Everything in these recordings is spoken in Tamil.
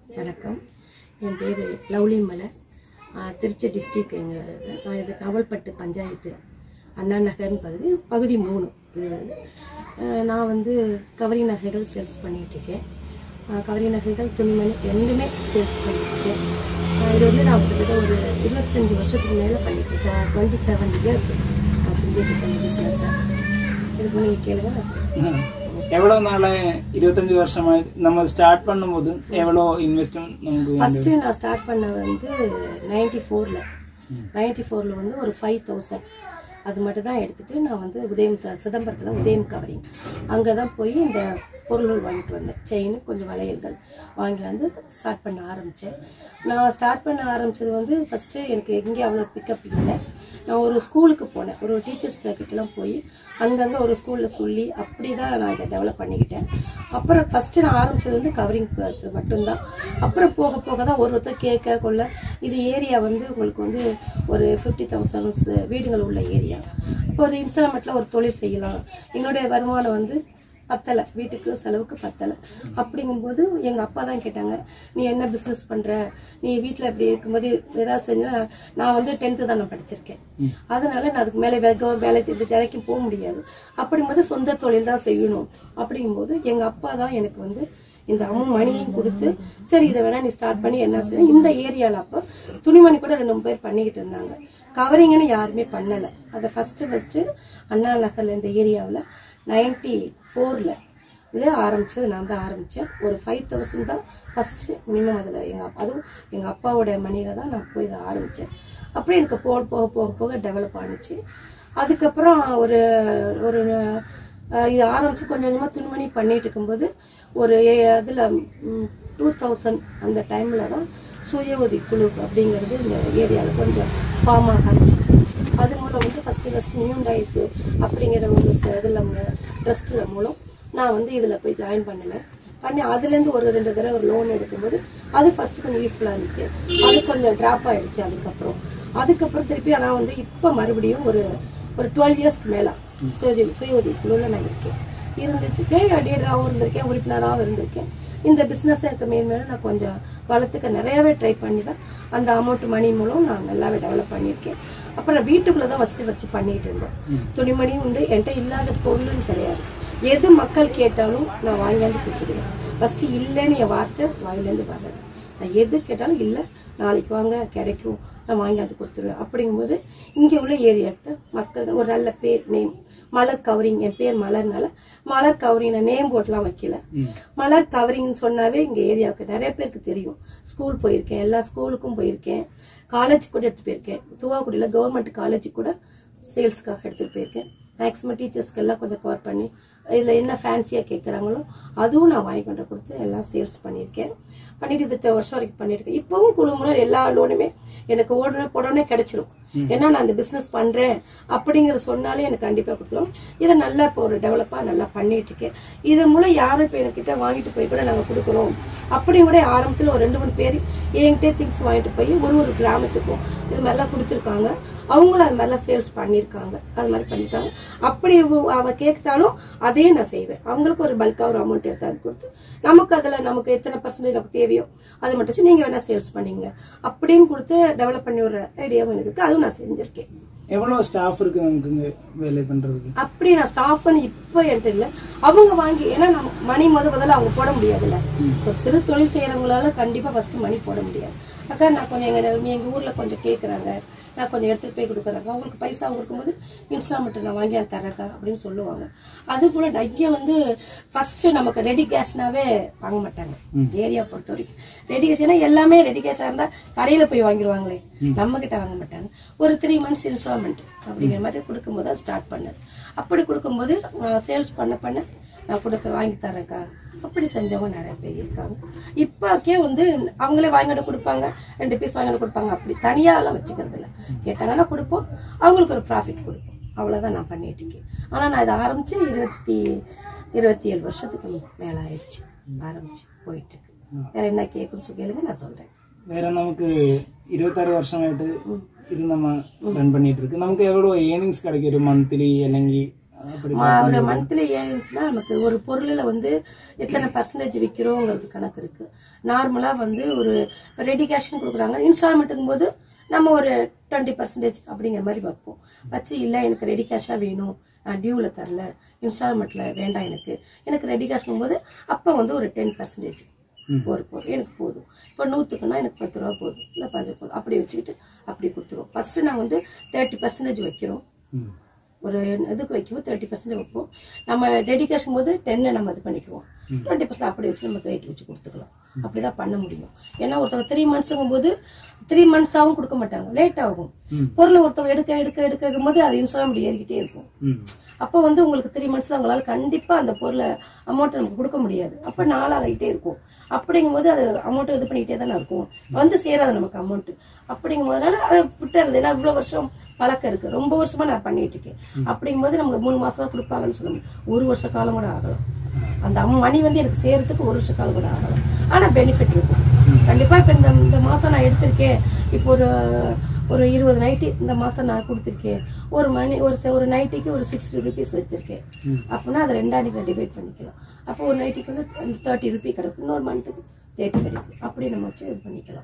வணக்கம் என் பேர் லவ்லி மலர் ஆ, திருச்சி டிஸ்ட்ரிக் எங்கள் நான் இது நவல்பட்டு பஞ்சாயத்து அண்ணா நகர்னு பகுதி பகுதி மூணு இது வந்து ஆ, நான் வந்து கவரி நகைகள் சேல்ஸ் பண்ணிகிட்ருக்கேன் கவரி நகைகள் துணிமணி ரெண்டுமே சேல்ஸ் பண்ணிகிட்ருக்கேன் இது வந்து நான் கிட்டத்தட்ட ஒரு இருபத்தஞ்சி வருஷத்துக்கு மேலே பண்ணியிருக்கேன் சார் டுவெண்ட்டி செவன் இயர்ஸ் நான் செஞ்சிட்ருக்கேன் பிஸ்னஸை இதுக்கு நீங்கள் கேளுங்க நான் சொல்றேன். எவ்வளவு நாளா இருபத்தஞ்சு வருஷமா நம்ம ஸ்டார்ட் பண்ணும்போது எவ்வளவு இன்வெஸ்ட்மெண்ட் நமக்கு வேண்டியது? ஃபர்ஸ்ட் நான் ஸ்டார்ட் பண்ண வந்து நைன்டி ஃபோரில் நைன்டி ஃபோரில் வந்து ஒரு ஃபைவ் தௌசண்ட் அது மட்டும் தான் எடுத்துட்டு நான் வந்து உதயம் ச- சிதம்பரத்தில் உதயம் கவரிங் அங்கே தான் போய் இந்த பொருள்கள் வாங்கிட்டு வந்தேன் செயின் கொஞ்சம் வளையல்கள் வாங்கி வந்து ஸ்டார்ட் பண்ண ஆரம்பித்தேன் நான் ஸ்டார்ட் பண்ண ஆரம்பித்தது வந்து ஃபஸ்ட்டு எனக்கு எங்கேயும் அவ்வளோ பிக்கப் இல்லை நான் ஒரு ஸ்கூலுக்கு போனேன் ஒரு டீச்சர்ஸ் கிட்டலாம் போய் அங்கங்கே ஒரு ஸ்கூலில் சொல்லி அப்படி தான் நான் இதை டெவலப் பண்ணிக்கிட்டேன் அப்புறம் ஃபஸ்ட்டு நான் ஆரம்பித்தது வந்து கவரிங் மட்டும்தான் அப்புறம் போக போக தான் ஒரு ஒருத்தர் கேட்க கொள்ள இது ஏரியா வந்து உங்களுக்கு வந்து ஒரு ஃபிஃப்டி தௌசண்ட்ஸ் வீடுகள் உள்ள ஏரியா இப்போ ஒரு இன்ஸ்டால்மெண்ட்டில் ஒரு தொழில் செய்யலாம் என்னுடைய வருமானம் வந்து பத்தலை வீட்டுக்கு செலவுக்கு பத்தலை அப்படிங்கும்போது எங்கள் அப்பா தான் கேட்டாங்க நீ என்ன பிஸ்னஸ் பண்ணுற நீ வீட்டில் இப்படி இருக்கும்போது ஏதாவது செஞ்சா நான் வந்து டென்த்து தான் நான் படிச்சிருக்கேன் அதனால நான் அதுக்கு மேலே வேக வேலை செய்து வேலைக்கும் போக முடியாது அப்படிங்கும்போது சொந்த தொழில் தான் செய்யணும் அப்படிங்கும்போது எங்கள் அப்பா தான் எனக்கு வந்து இந்த அம்மா மணியும் கொடுத்து சரி இதை வேணா நீ ஸ்டார்ட் பண்ணி என்ன செய்ய இந்த ஏரியாவில் அப்போ துணிமணி கூட ரெண்டு மூணு பேர் பண்ணிக்கிட்டு இருந்தாங்க கவரிங்னு யாருமே பண்ணலை அதை ஃபஸ்ட்டு ஃபஸ்ட்டு அண்ணா நகரில் இந்த ஏரியாவில் நைன்டி ஃபோரில் இதில் ஆரம்பிச்சது நான் தான் ஆரம்பித்தேன் ஒரு ஃபைவ் தௌசண்ட் தான் ஃபஸ்ட்டு மினிமம் அதில் எங்கள் அப்பா அதுவும் எங்கள் அப்பாவோட மணியில் தான் நான் போய் இதை ஆரம்பித்தேன் அப்படியே எனக்கு போக போக போக போக டெவலப் ஆணுச்சு அதுக்கப்புறம் ஒரு ஒரு அஹ், இது ஆரம்பித்து கொஞ்சம் கொஞ்சமாக துணிமணி பண்ணிட்டு இருக்கும்போது ஒரு அதில் டூ தௌசண்ட் அந்த டைமில் தான் சுய உதவி குழு அப்படிங்கிறது இந்த ஏரியாவில் கொஞ்சம் ஃபார்ம் ஆக ஆரம்பிச்சிச்சு அது மூலம் வந்து ஃபஸ்ட்டு ஃபஸ்ட்டு நியூ லைஃப் அப்படிங்கிற ஒரு இதில் ட்ரஸ்ட்டில் மூலம் நான் வந்து இதில் போய் ஜாயின் பண்ணினேன் பண்ணி அதுலேருந்து ஒரு ரெண்டு தடவை ஒரு லோன் எடுக்கும்போது அது ஃபஸ்ட்டு கொஞ்சம் யூஸ்ஃபுல்லாக இருந்துச்சு அது கொஞ்சம் ட்ராப் ஆயிடுச்சு அதுக்கப்புறம் அதுக்கப்புறம் திருப்பி நான் வந்து இப்போ மறுபடியும் ஒரு ஒரு டுவெல் இயர்ஸ்க்கு மேலே சுய சுய உதவி குழுவில் நான் இருக்கேன் இருந்துருக்கேன் லீடராகவும் இருந்திருக்கேன் உறுப்பினராகவும் இருந்திருக்கேன் இந்த பிஸ்னஸ் எனக்கு மேன்மேலும் நான் கொஞ்சம் வளர்த்துக்க நிறையவே ட்ரை பண்ணி தான் அந்த அமௌண்ட் மணி மூலம் நான் நல்லாவே டெவலப் பண்ணியிருக்கேன் அப்புறம் வீட்டுக்குள்ளே தான் ஃபஸ்ட்டு வச்சு பண்ணிட்டு இருந்தேன் துணிமணியும் உண்டு என்கிட்ட இல்லாத பொருள்னு கிடையாது எது மக்கள் கேட்டாலும் நான் வாங்கியாந்து கொடுத்துடுவேன் ஃபஸ்ட்டு இல்லைன்னு என் வார்த்தை வாயிலேருந்து வர்றது நான் எது கேட்டாலும் இல்லை நாளைக்கு வாங்க கிடைக்கும் நான் வாங்கியாந்து கொடுத்துருவேன் அப்படிங்கும்போது இங்கே உள்ள ஏரியாக்கிட்ட மக்கள் ஒரு நல்ல பேர் நேம் மலர் கவரிங் என் பேர் மலர்னால மலர் கவரிங் நான் நேம் போட்டுலாம் வைக்கல மலர் கவரிங்னு சொன்னாவே இங்கே ஏரியாவுக்கு நிறைய பேருக்கு தெரியும் ஸ்கூல் போயிருக்கேன் எல்லா ஸ்கூலுக்கும் போயிருக்கேன் காலேஜ் கூட எடுத்து போயிருக்கேன் துவாக்குடியில் கவர்மெண்ட் காலேஜ் கூட சேல்ஸ்க்காக எடுத்துகிட்டு போயிருக்கேன் மேக்ஸிமம் டீச்சர்ஸ்க்கு எல்லாம் கொஞ்சம் கவர் பண்ணி இதில் என்ன ஃபேன்சியாக கேட்குறாங்களோ அதுவும் நான் வாங்கி கொண்டு கொடுத்து எல்லாம் சேல்ஸ் பண்ணியிருக்கேன் பண்ணிட்டு இது இத்தனை வருஷம் வரைக்கும் பண்ணியிருக்கேன் இப்போவும் குழுமூலம் எல்லா லோனுமே எனக்கு உடனே உடனே கிடைச்சிரும் ஏன்னா நான் அந்த பிஸ்னஸ் பண்ணுறேன் அப்படிங்கிற சொன்னாலே எனக்கு கண்டிப்பாக கொடுத்துருவாங்க இதை நல்லா இப்போ ஒரு டெவலப்பாக நல்லா பண்ணிட்டு இருக்கேன் இதன் மூலம் யாரும் இப்போ என்கிட்ட வாங்கிட்டு போய் கூட நாங்கள் கொடுக்குறோம் அப்படியும் கூட ஆரம்பத்தில் ஒரு ரெண்டு மூணு பேர் என்கிட்ட திங்ஸ் வாங்கிட்டு போய் ஒரு ஒரு கிராமத்துக்கும் இது மாதிரிலாம் கொடுத்துருக்காங்க அவங்களும் அது மாதிரிலாம் சேல்ஸ் பண்ணியிருக்காங்க அது மாதிரி பண்ணியிருக்காங்க அப்படி அவ- அவ கேட்டாலும் அதையும் நான் செய்வேன் அவங்களுக்கு ஒரு பல்காக ஒரு அமௌண்ட் எடுத்து அது கொடுத்து நமக்கு அதில் நமக்கு எத்தனை பர்சன்டேஜ் நமக்கு தேவையோ அது மட்டும் வச்சு நீங்கள் வேணால் சேல்ஸ் பண்ணீங்க அப்படின்னு கொடுத்து டெவலப் பண்ணி விடுற ஐடியாவும் எனக்கு இருக்கு அதுவும் நான் செஞ்சுருக்கேன் எவ்வளவு ஸ்டாஃப் இருக்கு நமக்கு இங்க வேலை பண்றதுக்கு அப்படி நான் ஸ்டாஃப்னு இப்போ என்கிட்ட இல்லை அவங்க வாங்கி ஏன்னா நம்ம மணி முத முதல்ல அவங்க போட முடியாதுல்ல ஒரு சிறு தொழில் செய்யறவங்களால கண்டிப்பா ஃபர்ஸ்ட் மணி போட முடியாது அக்கா நான் கொஞ்சம் எங்க எங்க ஊர்ல கொஞ்சம் கேட்குறாங்க நான் கொஞ்சம் எடுத்துட்டு போய் கொடுக்குறாங்க அவங்களுக்கு பைசா கொடுக்கும்போது இன்ஸ்டால்மெண்ட் நான் வாங்கி அது தரேக்கா அப்படின்னு சொல்லுவாங்க அது போல நான் இங்க வந்து ஃபர்ஸ்ட் நமக்கு ரெடி கேஷ்னாவே வாங்க மாட்டாங்க ஏரியா பொறுத்த வரைக்கும் ரெடி கேஷ் ஏன்னா எல்லாமே ரெடி கேஷா இருந்தா கடையில போய் வாங்கிடுவாங்களே நம்ம கிட்ட வாங்க மாட்டாங்க ஒரு த்ரீ மந்த்ஸ் இன்ஸ்டால்மெண்ட் அப்படிங்கிற மாதிரி கொடுக்கும்போது தான் ஸ்டார்ட் பண்ணது அப்படி கொடுக்கும்போது சேல்ஸ் பண்ண பண்ண நான் கொடுக்க வாங்கி தரேன்க்கா அப்படி செஞ்சவங்க நிறைய பேர் இருக்காங்க இப்போக்கே வந்து அவங்களே வாங்கிட்டு கொடுப்பாங்க ரெண்டு பீஸ் வாங்கிட்டு கொடுப்பாங்க அப்படி தனியாலாம் வச்சுக்கிறது இல்லை கேட்டாங்கன்னா கொடுப்போம் அவங்களுக்கு ஒரு ப்ராஃபிட் கொடுப்போம் அவ்வளோதான் நான் பண்ணிட்டு இருக்கேன் ஆனால் நான் இதை ஆரம்பிச்சு இருபத்தி இருபத்தி ஏழு வருஷத்துக்கு மேலே ஆயிடுச்சு ஆரம்பிச்சு போயிட்டு இருக்கு வேற என்ன கேட்குன்னு சொல்லி கேளுங்க நான் சொல்றேன் வேற நமக்கு இருபத்தாறு வருஷமாயிட்டு இது நம்ம ரன் பண்ணிட்டு இருக்கு நமக்கு எவ்வளவு ஏர்னிங்ஸ் கிடைக்கும் மந்த்லி അല്ലെങ്കിൽ அப்படி மா- ஒரு மந்த்லி ஏர்னிங்ஸ்னா நமக்கு ஒரு பொருளில் வந்து எத்தனை பர்சன்டேஜ் விற்கிறோங்கிறது கணக்கு இருக்கு நார்மலா வந்து ஒரு ரெடி கேஷ்னு கொடுக்குறாங்க இன்ஸ்டால்மெண்ட்டுங்கும் போது நம்ம ஒரு டுவெண்ட்டி பர்சன்டேஜ் அப்படிங்கிற மாதிரி வைப்போம் வச்சு இல்லை எனக்கு ரெடி கேஷாக வேணும் நான் டியூவில் தரல இன்ஸ்டால்மெண்ட்டில் வேண்டாம் எனக்கு எனக்கு ரெடி கேஷ்னும் போது அப்போ வந்து ஒரு டென் பர்சன்டேஜ் ஒரு பொருள் எனக்கு போதும் இப்போ நூற்றுக்குன்னா எனக்கு பத்து ரூபா போதும் இல்லை பதினஞ்சு போதும் அப்படி வச்சுக்கிட்டு அப்படி கொடுத்துருவோம் ஃபர்ஸ்ட் நான் வந்து தேர்ட்டி பர்சன்டேஜ் வைக்கிறோம் ம். ஒரு இதுக்கு வைக்கும்போது தேர்ட்டி பர்சன்டேஜ் வைப்போம் நம்ம டெடிகேஷன் போது டென்னை நம்ம இது பண்ணிக்குவோம் டுவெண்ட்டி பர்சன்ட் அப்படி வச்சு நம்ம ரேட் வச்சு கொடுத்துக்கலாம் அப்படிதான் பண்ண முடியும் ஏன்னா ஒருத்தவங்க த்ரீ மந்த்ஸுங்கும் போது த்ரீ மந்த்ஸாகவும் கொடுக்க மாட்டாங்க லேட் ஆகும் பொருளை ஒருத்தவங்க எடுக்க எடுக்க எடுக்கும் போது அது இன்ஸ்டால்மெண்ட் ஏறிக்கிட்டே இருக்கும் ம். அப்போ வந்து உங்களுக்கு த்ரீ மந்த்ஸ்ல உங்களால கண்டிப்பா அந்த பொருளை அமௌண்ட் நமக்கு கொடுக்க முடியாது அப்ப நாளாகிட்டே இருக்கும் அப்படிங்கும்போது அது அமௌண்ட் இது பண்ணிக்கிட்டே தானே இருக்கும் வந்து சேராது நமக்கு அமௌண்ட் அப்படிங்கும் போதுனால அதை விட்டுறது ஏன்னா இவ்வளவு வருஷம் பழக்கம் இருக்கு ரொம்ப வருஷமா நான் பண்ணிட்டு இருக்கேன் அப்படிங்கும்போது நமக்கு மூணு மாசம் தான் கொடுப்பாங்கன்னு சொல்ல முடியும் ஒரு வருஷ காலம் கூட ஆகலாம் அந்த மணி வந்து எனக்கு சேரத்துக்கு ஒரு வருஷ காலம் கூட ஆகலாம் ஆனா பெனிஃபிட் இருக்கும் கண்டிப்பா இப்ப இந்த இந்த மாசம் நான் எடுத்திருக்கேன் இப்போ ஒரு ஒரு இருபது நைட்டி இந்த மாசம் நான் கொடுத்துருக்கேன் ஒரு மணி ஒரு செ- ஒரு நைட்டிக்கு ஒரு சிக்ஸ்டி ருபீஸ் வச்சிருக்கேன் அப்படின்னா அதை ரெண்டாண்டிக்கு டிவைட் பண்ணிக்கலாம் அப்போ ஒரு நைட்டிக்கு வந்து தேர்ட்டி ருபி கிடைக்கும் இன்னொரு மந்த்துக்கு தேர்ட்டி கிடைக்கும் அப்படி நம்ம வச்சு இது பண்ணிக்கலாம்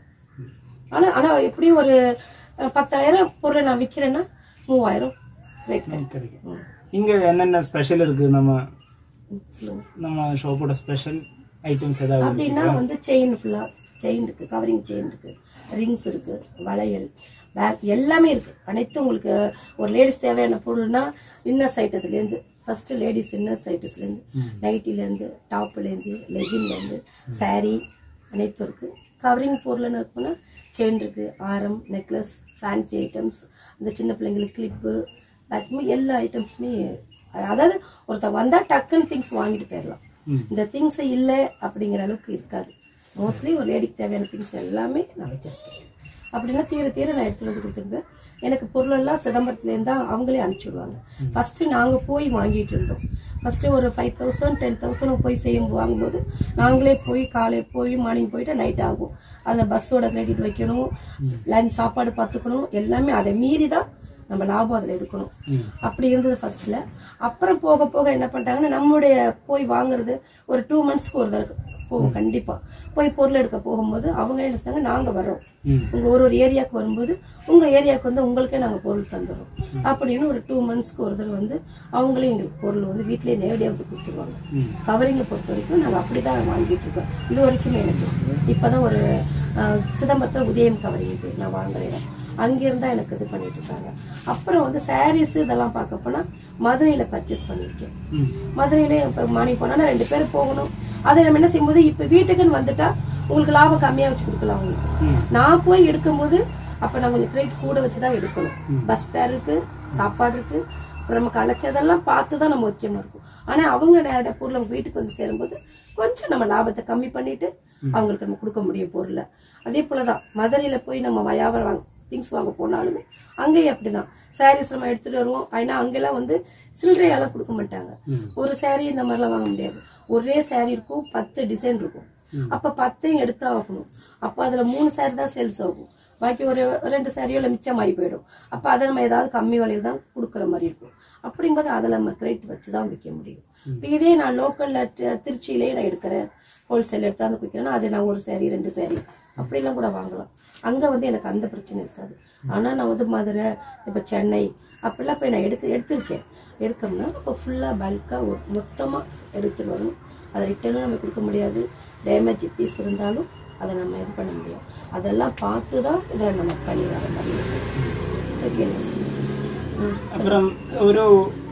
ஆனா ஆனா எப்படியும் ஒரு அஹ், பத்தாயிரம் பொருளை நான் விற்கிறேன்னா மூவாயிரம் ரேட் கிடைக்கும் கிடைக்கும் ம். இங்க என்னென்ன ஸ்பெஷல் இருக்கு நம்ம ம், சொல்லுங்க. நம்ம ஷாப்போட ஸ்பெஷல் ஐட்டம்ஸ் ஏதாவது அப்படின்னா வந்து செயின் ஃபுல்லா செயின் இருக்கு கவரிங் செயின் இருக்கு ரிங்ஸ் இருக்கு வளையல் பேக் எல்லாமே இருக்கு அனைத்தும் உங்களுக்கு ஒரு லேடிஸ் தேவையான பொருள்னா இன்னர்ஸ் ஐட்டத்துலேருந்து ஃபர்ஸ்ட் லேடிஸ் இன்னர்ஸ் ஐட்டஸ்லேருந்து நைட்டிலேருந்து டாப்லேருந்து லெகின்லேருந்து saree அனைத்தும் இருக்கு கவரிங் பொருள்னு இருக்குன்னா செயின் இருக்கு ஆரம் நெக்லஸ் ஃபேன்சி ஐட்டம்ஸ் இந்த சின்ன பிள்ளைங்களுக்கு கிளிப்பு பேட்மி எல்லா ஐட்டம்ஸுமே அதாவது ஒருத்தர் வந்தா டக்குன்னு திங்ஸ் வாங்கிட்டு போயிடலாம் இந்த திங்ஸ் இல்லை அப்படிங்கிற அளவுக்கு இருக்காது மோஸ்ட்லி ஒரு லேடிக்கு தேவையான திங்ஸ் எல்லாமே நான் வச்சிருக்கேன் அப்படின்னா தீர தீர நான் எடுத்துட்டு வந்து கொடுத்துருக்கேன் எனக்கு பொருளெல்லாம் சிதம்பரத்துலேருந்து தான் அவங்களே அனுப்பிச்சி விடுவாங்க ஃபர்ஸ்ட் நாங்கள் போய் வாங்கிட்டு இருந்தோம் ஃபர்ஸ்ட் ஒரு ஃபைவ் தௌசண்ட் டென் தௌசண்ட் போய் செய்யும் வாங்கும்போது நாங்களே போய் காலை போய் மார்னிங் போயிட்டு நைட் ஆகும் அதில் பஸ்ஸோட கிரெடிட் வைக்கணும் லஞ்ச் சாப்பாடு பார்த்துக்கணும் எல்லாமே அதை மீறி தான் நம்ம லாபம் அதில் எடுக்கணும் அப்படி இருந்தது ஃபர்ஸ்ட்ல அப்புறம் போக போக என்ன பண்ணிட்டாங்கன்னா நம்மளுடைய போய் வாங்குறது ஒரு டூ மந்த்ஸ்க்கு ஒரு தடவை போவோம் கண்டிப்பா போய் பொருள் எடுக்க போகும்போது அவங்க என்ன சொன்னாங்க நாங்க வர்றோம் உங்க ஒரு ஒரு ஏரியாவுக்கு வரும்போது உங்க ஏரியாவுக்கு வந்து உங்களுக்கே நாங்க பொருள் தந்துடுறோம் அப்படின்னு ஒரு டூ மந்த்ஸ்க்கு ஒரு தடவை வந்து அவங்களே எங்களுக்கு பொருள் வந்து வீட்லயே நேரடியாக வந்து கொடுத்துருவாங்க கவரிங்கை பொறுத்த வரைக்கும் நாங்க அப்படிதான் வாங்கிட்டு இருக்கோம் இது வரைக்குமே எனக்கு இப்பதான் ஒரு அஹ், சிதம்பரத்துல உதயம் கவரிங் நான் வாங்குறேன் அங்கிருந்தா எனக்கு இது பண்ணிட்டு இருக்காங்க அப்புறம் வந்து சாரீஸ் இதெல்லாம் பார்க்க போனா மதுரையில பர்ச்சேஸ் பண்ணியிருக்கேன் மதுரையில இப்ப மணி போனா நான் ரெண்டு பேரும் போகணும் அதை நம்ம என்ன செய்யும்போது இப்ப வீட்டுக்குன்னு வந்துட்டா உங்களுக்கு லாபம் கம்மியா வச்சு கொடுக்கலாம் உங்களுக்கு நான் போய் எடுக்கும்போது அப்ப நான் கொஞ்சம் கிரெடிட் கூட வச்சுதான் எடுக்கணும் பஸ் ஃபேர் இருக்கு சாப்பாடு இருக்கு அப்புறம் நமக்கு அழைச்சதெல்லாம் பார்த்து தான் நம்ம முக்கியமா இருக்கும் ஆனா அவங்க நேரடியாக பொருள் நம்ம வீட்டுக்கு வந்து சேரும்போது கொஞ்சம் நம்ம லாபத்தை கம்மி பண்ணிட்டு அவங்களுக்கு நம்ம கொடுக்க முடியும் பொருளை அதே போலதான் மதுரையில போய் நம்ம வியாபாரம் வாங்க திங்ஸ் வாங்க போனாலுமே அங்கேயும் அப்படிதான் சாரீஸ் நம்ம எடுத்துட்டு வருவோம் ஆனா அங்கெல்லாம் வந்து சில்லறையெல்லாம் கொடுக்க மாட்டாங்க ஒரு saree இந்த மாதிரிலாம் வாங்க முடியாது ஒரே saree இருக்கும் பத்து டிசைன் இருக்கும் அப்ப பத்தையும் எடுத்தா ஆகணும் அப்ப அதுல மூணு saree தான் சேல்ஸ் ஆகும் பாக்கி ஒரு ரெண்டு சாரியோ இல்லை மிச்சமாகி போயிடும் அப்ப அதை நம்ம ஏதாவது கம்மி விலையில தான் கொடுக்குற மாதிரி இருக்கும் அப்படிங்கும்போது அதில் நம்ம கிரெடிட் வச்சு தான் விற்க முடியும் இப்போ இதே நான் லோக்கல்ல திருச்சியிலே நான் எடுக்கிறேன் ஹோல்சேல் எடுத்தாந்து விற்கிறேன்னா அது நான் ஒரு saree ரெண்டு saree அப்படிலாம் கூட வாங்கலாம் அங்க வந்து எனக்கு அந்த பிரச்சனை இருக்காது ஆனா நான் வந்து மதுரை இப்ப சென்னை அப்படிலாம் போய் நான் எடுத்து எடுத்திருக்கேன் எடுக்கணும்னா இப்போ ஃபுல்லா பல்கா மொத்தமா எடுத்துட்டு வரணும் அதை ரிட்டர்னும் நம்ம கொடுக்க முடியாது டேமேஜ் பீஸ் இருந்தாலும் அதை நம்ம இது பண்ண முடியும் அதெல்லாம் பார்த்து தான் இதை நம்ம பண்ணி வர மாதிரி இருக்கு. இதுக்கு என்ன சொல்றது? ம். அப்புறம் ஒரு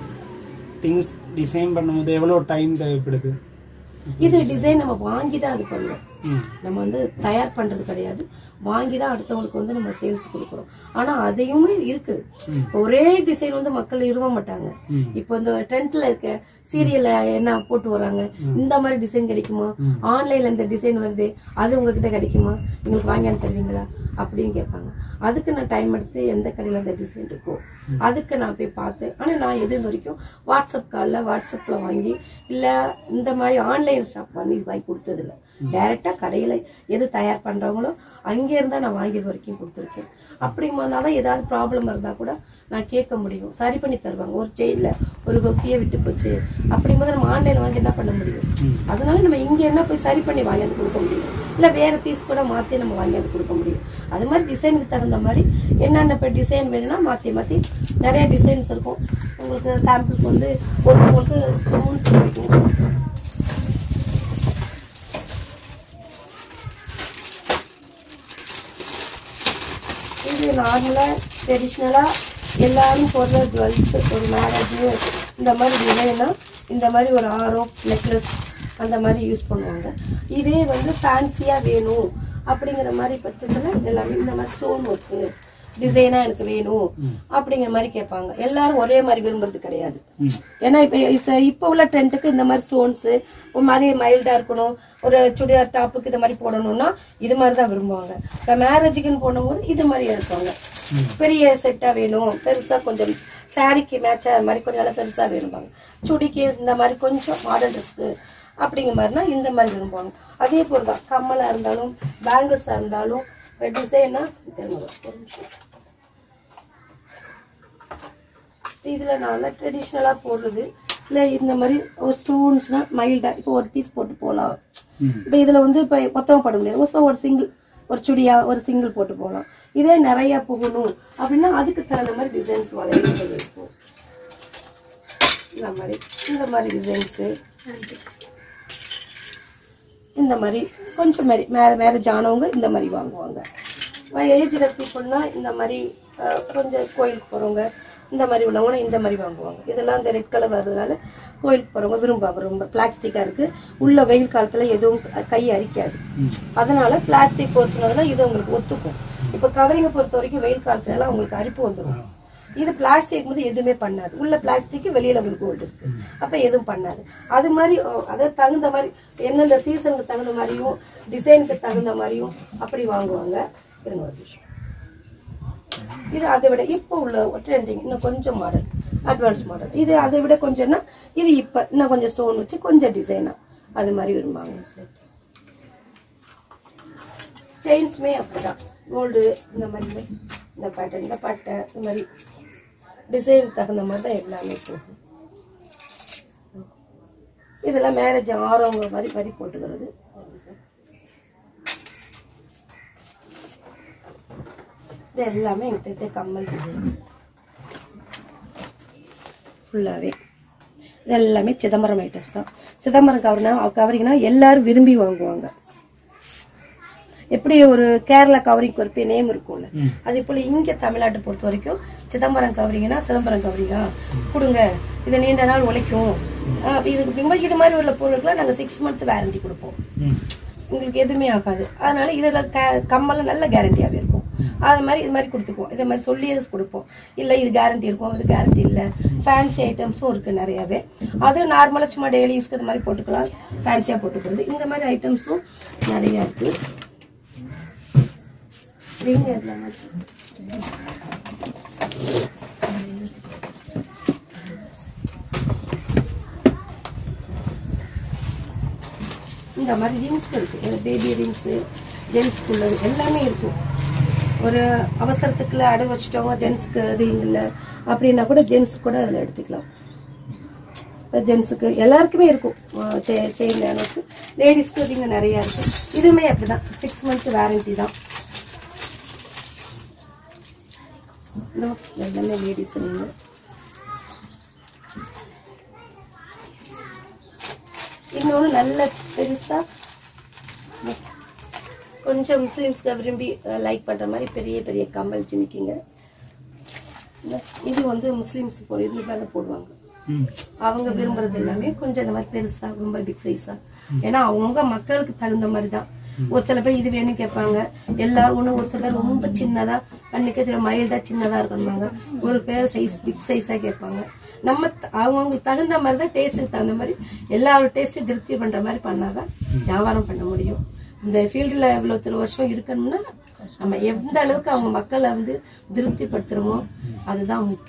திங்ஸ் டிசைன் பண்ணும்போது எவ்வளவு டைம் தேவைப்படுது இது டிசைன் நம்ம வாங்கி தான் அது பண்ணுவோம் ம். நம்ம வந்து தயார் பண்றது கிடையாது வாங்கி தான் அடுத்தவங்களுக்கு வந்து நம்ம சேல்ஸ் கொடுக்குறோம் ஆனா அதையுமே இருக்கு ஒரே டிசைன் வந்து மக்கள் விரும்ப மாட்டாங்க இப்போ இந்த ட்ரெண்ட்ல இருக்க சீரியல்ல என்ன போட்டு வராங்க இந்த மாதிரி டிசைன் கிடைக்குமா ஆன்லைன்ல இந்த டிசைன் வருது அது உங்ககிட்ட கிடைக்குமா எங்களுக்கு வாங்கி வந்து தருவீங்களா அப்படின்னு கேட்பாங்க அதுக்கு நான் டைம் எடுத்து எந்த கடையில அந்த டிசைன் இருக்கோ அதுக்கு நான் போய் பார்த்து ஆனா நான் எது இது வரைக்கும் வாட்ஸ்அப் காலில் வாட்ஸ்அப்ல வாங்கி இல்ல இந்த மாதிரி ஆன்லைன் ஷாப் பண்ணி வாங்கி கொடுத்தது இல்ல டைரக்டா கடையில எது தயார் பண்றவங்களோ அங்கே இருந்தா நான் வாங்கி இது வரைக்கும் கொடுத்துருக்கேன் அப்படிமாதான் ஏதாவது ப்ராப்ளம் இருந்தா கூட நான் கேட்க முடியும் சரி பண்ணி தருவாங்க ஒரு செயின்ல ஒரு கொக்கியை விட்டு போச்சு அப்படிங்கும்போது நம்ம ஆன்லைன் வாங்கி என்ன பண்ண முடியும் அதனால நம்ம இங்க என்ன போய் சரி பண்ணி வாங்கி வந்து கொடுக்க முடியும் இல்ல வேற பீஸ் கூட மாத்தி நம்ம வாங்கி வந்து கொடுக்க முடியும் அது மாதிரி டிசைனுக்கு தகுந்த மாதிரி என்னென்ன இப்போ டிசைன் வேணும்னா மாத்தி மாத்தி நிறைய டிசைன்ஸ் இருக்கும் உங்களுக்கு சாம்பிளுக்கு வந்து ஒரு உங்களுக்கு ஸ்டோன்ஸ் இருக்கும் இது நார்மலாக ட்ரெடிஷ்னலாக எல்லாரும் போடுற ஜுவல்ஸ் ஒரு மேரேஜ் இந்த மாதிரி டிசைனா இந்த மாதிரி ஒரு ஆரோ நெக்லஸ் அந்த மாதிரி யூஸ் பண்ணுவாங்க இதே வந்து ஃபேன்சியாக வேணும் அப்படிங்கிற மாதிரி பட்சத்தில் எல்லாமே இந்த மாதிரி ஸ்டோன் ஒர்க்கு டிசைனாக எனக்கு வேணும் அப்படிங்கிற மாதிரி கேட்பாங்க எல்லாரும் ஒரே மாதிரி விரும்புறது கிடையாது ஏன்னா இப்போ இப்ப- இப்போ உள்ள ட்ரெண்டுக்கு இந்த மாதிரி ஸ்டோன்ஸ் ஒரு மாதிரி மைல்டா இருக்கணும் ஒரு சுடிதார் டாப்புக்கு இந்த மாதிரி போடணும்னா இது மாதிரி தான் விரும்புவாங்க இப்போ மேரேஜுக்குன்னு போடும்போது இது மாதிரி எடுப்பாங்க பெரிய செட்டா வேணும் பெருசா கொஞ்சம் சாரிக்கு மேட்சா அது மாதிரி கொஞ்சம் நல்லா பெருசா விரும்புவாங்க சுடிக்கு இந்த மாதிரி கொஞ்சம் மாடல் ட்ரெஸ்க்கு அப்படிங்கிற மாதிரினா இந்த மாதிரி விரும்புவாங்க அதே போல் தான் கம்மலா இருந்தாலும் பேங்கிள்ஸா இருந்தாலும் டிசைனா ஒரு நிமிஷம் இதுல நான் ட்ரெடிஷ்னலா போடுறது இல்ல இந்த மாதிரி ஒரு ஸ்டோன்ஸ்னா மைல்டா இப்போ ஒரு பீஸ் போட்டு போகலாம் இப்போ இதுல வந்து இப்போ மொத்தமா போட முடியாது இப்போ ஒரு சிங்கிள் ஒரு சுடியா ஒரு சிங்கிள் போட்டு போகலாம் இதே நிறைய போகணும் அப்படின்னா அதுக்கு தகுந்த மாதிரி டிசைன்ஸ் வளையல்கள் இருக்கும் இந்த மாதிரி இந்த மாதிரி டிசைன்ஸு இந்த மாதிரி கொஞ்சம் மாதிரி மே மேரேஜ் ஆனவங்க இந்த மாதிரி வாங்குவாங்க ஏஜ்ல பீப்புள்னா இந்த மாதிரி அஹ், கொஞ்சம் கோயிலுக்கு போகிறவங்க இந்த மாதிரி உள்ளவங்க இந்த மாதிரி வாங்குவாங்க இதெல்லாம் இந்த ரெட் கலர் வர்றதுனால கோயிலுக்கு போகிறவங்க விரும்புவாங்க ரொம்ப பிளாஸ்டிக்காக இருக்கு உள்ள வெயில் காலத்தில் எதுவும் க- கை அரிக்காது அதனால பிளாஸ்டிக் பொறுத்துனதுல இது உங்களுக்கு ஒத்துக்கும் இப்போ கவரிங்கை பொறுத்த வரைக்கும் வெயில் காலத்துல எல்லாம் உங்களுக்கு அரிப்பு வந்துடும் இது பிளாஸ்டிக் போது எதுவுமே பண்ணாது உள்ள பிளாஸ்டிக் வெளியில உங்களுக்கு கோல்டு இருக்கு அப்ப எதுவும் பண்ணாது அது மாதிரி ஓ, அதாவது தகுந்த மாதிரி எந்தெந்த சீசனுக்கு தகுந்த மாதிரியும் டிசைனுக்கு தகுந்த மாதிரியும் அப்படி வாங்குவாங்க இருங்க ஒரு நிமிஷம் இது அதை விட இப்போ உள்ள ட்ரெண்டிங் இன்னும் கொஞ்சம் மாடல் அட்வான்ஸ் மாடல் இது அதை விட கொஞ்சம்னா இது இப்ப இன்னும் கொஞ்சம் ஸ்டோன் வச்சு கொஞ்சம் டிசைனா அது மாதிரி விரும்புவாங்க செயின்ஸுமே அப்படிதான் கோல்டு இந்த மாதிரி இந்த பட்டை இந்த பட்டை இந்த மாதிரி டிசைன் தகுந்த மாதிரி தான் எல்லாமே போகும் இதெல்லாம் மேரேஜ் ஆறவங்க மாதிரி வரி போட்டுக்கிறது இது எல்லாமே என்கிட்ட இருக்க கம்மல் டிசைன் ஃபுல்லாகவே இது எல்லாமே சிதம்பரம் ஐட்டம்ஸ் தான் சிதம்பரம் கவர்னா கவரிங்னா எல்லாரும் விரும்பி வாங்குவாங்க எப்படி ஒரு கேரளா கவரிங் ஒரு பெரிய நேம் இருக்கும்ல அதே போல இங்க தமிழ்நாட்டை பொறுத்த வரைக்கும் சிதம்பரம் கவரிங்னா சிதம்பரம் கவரிங்கா கொடுங்க இது நீண்ட நாள் உழைக்கும் ஆஹ் இதுக்கு பின்பு இது மாதிரி உள்ள பொருளுக்குலாம் நாங்க சிக்ஸ் மந்த் வாரண்டி கொடுப்போம் உங்களுக்கு எதுவுமே ஆகாது அதனால இதுல க- கம்மல்லாம் நல்ல கேரண்டியாவே இருக்கும் அது மாதிரி இது மாதிரி கொடுத்துக்குவோம் இதே மாதிரி சொல்லி கொடுப்போம் இல்லை இது கேரண்டி இருக்கும் இது கேரண்டி இல்லை ஃபேன்சி ஐட்டம்ஸும் இருக்கு நிறையவே அது நார்மலாக சும்மா டெய்லி யூஸ்க்கு இது மாதிரி போட்டுக்கலாம் ஃபேன்சியாக போட்டுக்கிறது இந்த மாதிரி ஐட்டம்ஸும் நிறைய இருக்கு ரிங் எதுல மாதிரி இந்த மாதிரி ரிங்ஸ் இருக்கு பேபி ரிங்ஸு ஜென்ஸ்க்குள்ளது எல்லாமே இருக்கும் ஒரு அவசரத்துக்குள்ள அடை வச்சுட்டோம் ஜென்ஸ்க்கு அது இல்லை அப்படின்னா கூட ஜென்ஸ் கூட அதில் எடுத்துக்கலாம் இப்போ ஜென்ஸுக்கு எல்லாருக்குமே இருக்கும் செயின் வேணுக்கு லேடிஸ்க்கு இங்கே நிறையா இருக்கு இதுவுமே அப்படிதான் சிக்ஸ் மந்த் வாரண்டி தான் இதோ எல்லாமே லேடிஸ் நீங்கள் இன்னொன்று நல்ல பெருசா கொஞ்சம் முஸ்லீம்ஸ்க்கு விரும்பி லைக் பண்ற மாதிரி பெரிய பெரிய கம்மல் ஜிமிக்கிங்க இந்த- இது வந்து முஸ்லீம்ஸ் போற இது மேல போடுவாங்க அவங்க விரும்புறது எல்லாமே கொஞ்சம் இந்த மாதிரி பெருசா ரொம்ப பிக் சைஸா ஏன்னா அவங்க மக்களுக்கு தகுந்த மாதிரி தான் ஒரு சில பேர் இது வேணும் கேட்பாங்க எல்லாரும் ஒண்ணு ஒரு சில பேர் ரொம்ப சின்னதா கண்ணுக்கு தெரியும் மைல்டா சின்னதா இருக்கணுமாங்க ஒரு பேர் சைஸ் பிக் சைஸா கேட்பாங்க நம்ம த- அவங்கவுங்களுக்கு தகுந்த மாதிரி தான் டேஸ்ட்டுக்கு தகுந்த மாதிரி எல்லாரோட டேஸ்ட்டும் திருப்தி பண்ற மாதிரி பண்ணாதான் வியாபாரம் பண்ண முடியும் இந்த ஃபீல்டில் இவ்வளோ இத்தனை வருஷம் இருக்கணும்னா நம்ம எந்த அளவுக்கு அவங்க மக்களை வந்து திருப்திப்படுத்துறோமோ அதுதான் முக்கியம்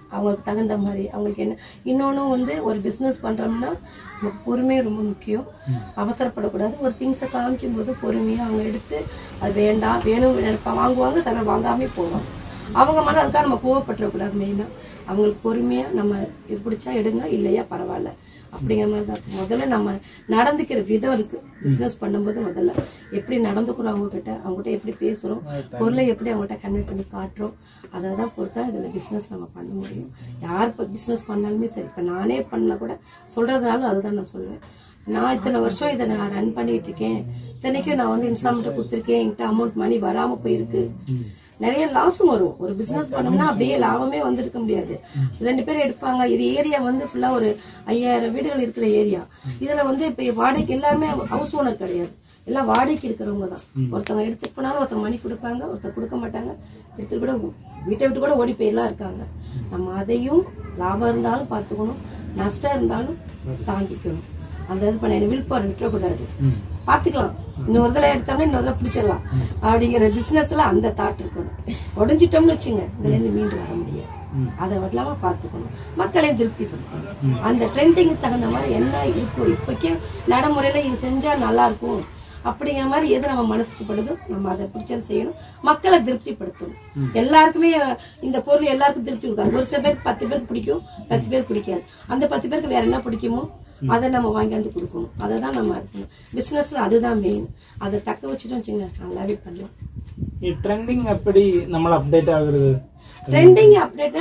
அவங்களுக்கு தகுந்த மாதிரி அவங்களுக்கு என்ன இன்னொன்று வந்து ஒரு பிஸ்னஸ் பண்ணுறோம்னா நம்ம பொறுமை ரொம்ப முக்கியம் அவசரப்படக்கூடாது ஒரு திங்ஸை காமிக்கும் போது பொறுமையாக அவங்க எடுத்து அது வேண்டாம் வேணும் நினைப்பா வாங்குவாங்க சிலர் வாங்காமே போவாங்க அவங்க மன அதுக்காக நம்ம கோவப்பட்டுறக்கூடாது மெயினாக அவங்களுக்கு பொறுமையாக நம்ம இது பிடிச்சா எடுங்க இல்லையா பரவாயில்ல அப்படிங்கிற மாதிரி தான் முதல்ல நம்ம நடந்துக்கிற விதம் இருக்கு பிஸ்னஸ் பண்ணும்போது முதல்ல எப்படி நடந்துக்கிறோம் அவங்க கிட்ட அவங்ககிட்ட எப்படி பேசுறோம் பொருளை எப்படி அவங்ககிட்ட கன்வே பண்ணி காட்டுறோம் அதை தான் பொறுத்தா இதில் பிஸ்னஸ் நம்ம பண்ண முடியும் யார் இப்போ பிஸ்னஸ் பண்ணாலுமே சரி இப்போ நானே பண்ண கூட சொல்றதுனாலும் அதுதான் நான் சொல்லுவேன் நான் இத்தனை வருஷம் இதை நான் ரன் பண்ணிட்டு இருக்கேன் இத்தனைக்கும் நான் வந்து இன்ஸ்டால்மெண்ட் கொடுத்துருக்கேன் என்கிட்ட அமௌண்ட் மணி வராம போயிருக்கு நிறைய லாஸும் வரும் ஒரு பிசினஸ் பண்ணோம்னா அப்படியே லாபமே வந்திருக்க முடியாது ரெண்டு பேர் எடுப்பாங்க இது ஏரியா வந்து ஃபுல்லா ஒரு ஐயாயிரம் வீடுகள் இருக்கிற ஏரியா இதுல வந்து இப்ப வாடகைக்கு எல்லாருமே ஹவுஸ் ஓனர் கிடையாது எல்லாம் வாடகைக்கு இருக்கிறவங்க தான் ஒருத்தவங்க எடுத்துட்டு போனாலும் ஒருத்தவங்க மணி கொடுப்பாங்க ஒருத்தர் கொடுக்க மாட்டாங்க எடுத்துட்டு கூட வீட்டை விட்டு கூட ஓடி போயெல்லாம் இருக்காங்க நம்ம அதையும் லாபம் இருந்தாலும் பார்த்துக்கணும் நஷ்டம் இருந்தாலும் தாங்கிக்கணும் அந்த இது பண்ண விழுப்புரம் விட்டுறக்கூடாது பாத்துக்கலாம் இன்னொரு தடவை எடுத்தோம்னா இன்னொரு தடவை பிடிச்சிடலாம் அப்படிங்கிற பிசினஸ்ல அந்த தாட் இருக்கணும் உடஞ்சிட்டோம்னு வச்சுங்க இதுல இருந்து மீண்டு வர முடியாது அதை இல்லாம பாத்துக்கணும் மக்களையும் திருப்திப்படுத்தணும் அந்த ட்ரெண்டிங்க்கு தகுந்த மாதிரி என்ன இருக்கும் இப்போக்கே நடைமுறையில இது செஞ்சா நல்லா இருக்கும் அப்படிங்கிற மாதிரி எது நம்ம மனசுக்கு படுதோ நம்ம அதை பிடிச்சது செய்யணும் மக்களை திருப்திப்படுத்தணும் எல்லாருக்குமே இந்த பொருள் எல்லாருக்கும் திருப்தி கொடுக்காது ஒரு சில பேருக்கு பத்து பேருக்கு பிடிக்கும் பத்து பேருக்கு பிடிக்காது அந்த பத்து பேருக்கு வேற என்ன பிடிக்குமோ அதை நம்ம வாங்கியாந்து கொடுக்கணும் அதை தான் நம்ம இருக்கணும் பிசினஸ்ல அதுதான் மெயின் அதை தக்க வச்சுட்டோம் வச்சுங்க நல்லாவே பண்ணலாம் ட்ரெண்டிங் எப்படி நம்மள அப்டேட் ஆகுறது trending